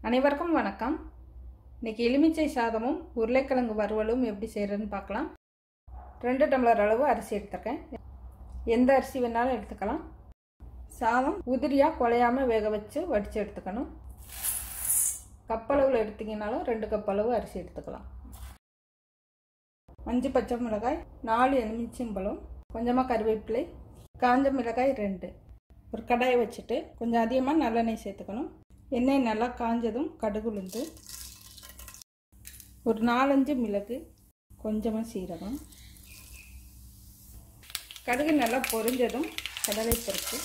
அனைவருக்கும் வணக்கம் இன்னைக்கு எலுமிச்சை சாதமும் உருளைக்கிழங்கு வறுவலும் எப்படி செய்கிறதுன்னு பார்க்கலாம் ரெண்டு டம்ளர் அளவு அரிசி எடுத்துருக்கேன் எந்த அரிசி வேணாலும் எடுத்துக்கலாம் சாதம் உதிரியாக குழையாமல் வேக வச்சு வடித்து எடுத்துக்கணும் கப்பளவில் எடுத்தீங்கனாலும் ரெண்டு கப் அளவு அரிசி எடுத்துக்கலாம் அஞ்சு பச்சை மிளகாய் நாலு எலுமிச்சம்பழம் கொஞ்சமாக கருவேப்பிலை காஞ்ச மிளகாய் ரெண்டு ஒரு கடாயை வச்சுட்டு கொஞ்சம் அதிகமாக நல்லெண்ணெய் சேர்த்துக்கணும் எண்ணெய் நல்லா காஞ்சதும் கடுகு உளுந்து ஒரு நாலஞ்சு மிளகு கொஞ்சமாக சீரகம் கடுகு நல்லா பொரிஞ்சதும் கடலை பருப்பு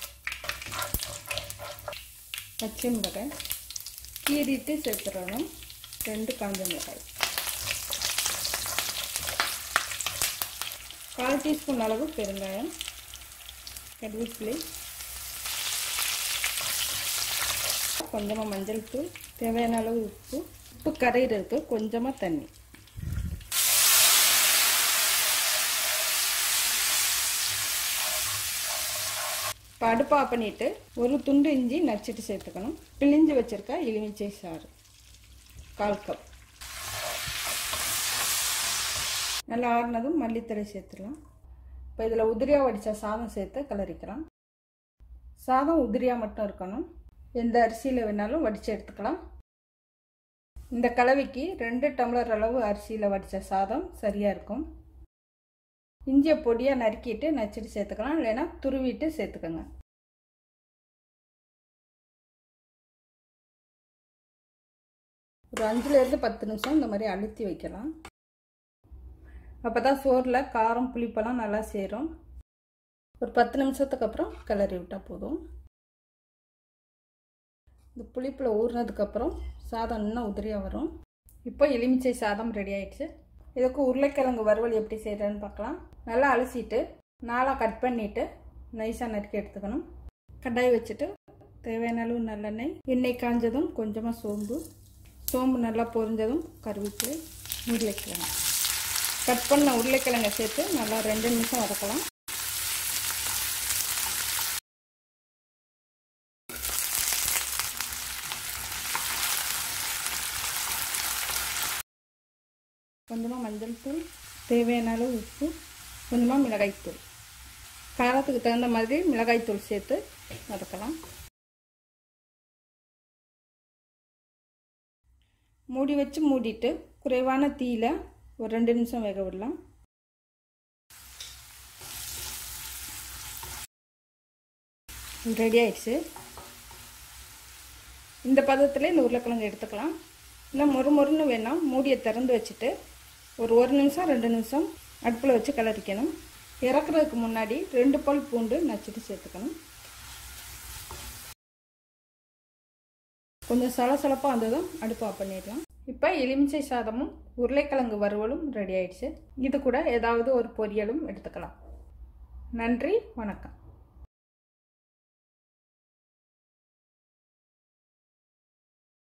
பச்சை மிளகாய் கீறிட்டு சேர்த்துடணும் ரெண்டு காஞ்ச மிளகாய் கால் டீஸ்பூன் அளவு பெருங்காயம் கருவேப்பிலை கொஞ்சமாக மஞ்சள் தூள் தேவையான அளவு உப்பு உப்பு கரையிறதுக்கு கொஞ்சமாக தண்ணி இப்போ அடுப்பு ஆஃப் பண்ணிவிட்டு ஒரு துண்டு இஞ்சி நச்சுட்டு சேர்த்துக்கணும் பிழிஞ்சு வச்சுருக்க எலுமிச்சை சாறு கால் கப் நல்லா ஆறுனதும் மல்லித்தலை சேர்த்துடலாம் இப்போ இதில் உதிரியாக வடித்த சாதம் சேர்த்து கிளறிக்கலாம் சாதம் உதிரியாக மட்டும் இருக்கணும் எந்த அரிசியில் வேணாலும் வடித்து எடுத்துக்கலாம் இந்த கலவைக்கு ரெண்டு டம்ளர் அளவு அரிசியில் வடித்த சாதம் சரியாக இருக்கும் இஞ்சியை பொடியாக நறுக்கிட்டு நச்சுட்டு சேர்த்துக்கலாம் இல்லைன்னா துருவிட்டு சேர்த்துக்கோங்க ஒரு அஞ்சுலேருந்து பத்து நிமிஷம் இந்த மாதிரி அழுத்தி வைக்கலாம் அப்போ தான் சோறில் காரம் புளிப்பெல்லாம் நல்லா சேரும் ஒரு பத்து நிமிஷத்துக்கு அப்புறம் கிளறி விட்டால் போதும் இந்த புளிப்பில் ஊறினதுக்கப்புறம் சாதம் இன்னும் உதிரியாக வரும் இப்போ எலுமிச்சை சாதம் ரெடி ஆயிடுச்சு இதுக்கு உருளைக்கிழங்கு வறுவல் எப்படி செய்கிறதுன்னு பார்க்கலாம் நல்லா அலசிட்டு நாளாக கட் பண்ணிவிட்டு நைஸாக நறுக்கி எடுத்துக்கணும் கடாய் வச்சுட்டு தேவையான அளவு நல்லெண்ணெய் எண்ணெய் காஞ்சதும் கொஞ்சமாக சோம்பு சோம்பு நல்லா பொரிஞ்சதும் கருவேப்பிலை உருளைக்கிழங்கு கட் பண்ண உருளைக்கிழங்கை சேர்த்து நல்லா ரெண்டு நிமிஷம் வதக்கலாம் கொஞ்சமாக மஞ்சள் தூள் தேவையான அளவு உப்பு கொஞ்சமாக மிளகாய்த்தூள் காரத்துக்கு தகுந்த மாதிரி மிளகாய்த்தூள் சேர்த்து வதக்கலாம் மூடி வச்சு மூடிட்டு குறைவான தீயில் ஒரு ரெண்டு நிமிஷம் வேக விடலாம் ரெடி ஆயிடுச்சு இந்த பதத்தில் இந்த உருளைக்கிழங்கு எடுத்துக்கலாம் இல்லை மொறு மொறுன்னு வேணாம் மூடியை திறந்து வச்சுட்டு ஒரு ஒரு நிமிஷம் ரெண்டு நிமிஷம் அடுப்பில் வச்சு கிளறிக்கணும் இறக்குறதுக்கு முன்னாடி ரெண்டு பல் பூண்டு நச்சுட்டு சேர்த்துக்கணும் கொஞ்சம் சலசலப்பாக வந்ததும் அடுப்பு ஆஃப் பண்ணிடலாம் இப்போ எலுமிச்சை சாதமும் உருளைக்கிழங்கு வறுவலும் ரெடி ஆயிடுச்சு இது கூட ஏதாவது ஒரு பொரியலும் எடுத்துக்கலாம் நன்றி வணக்கம்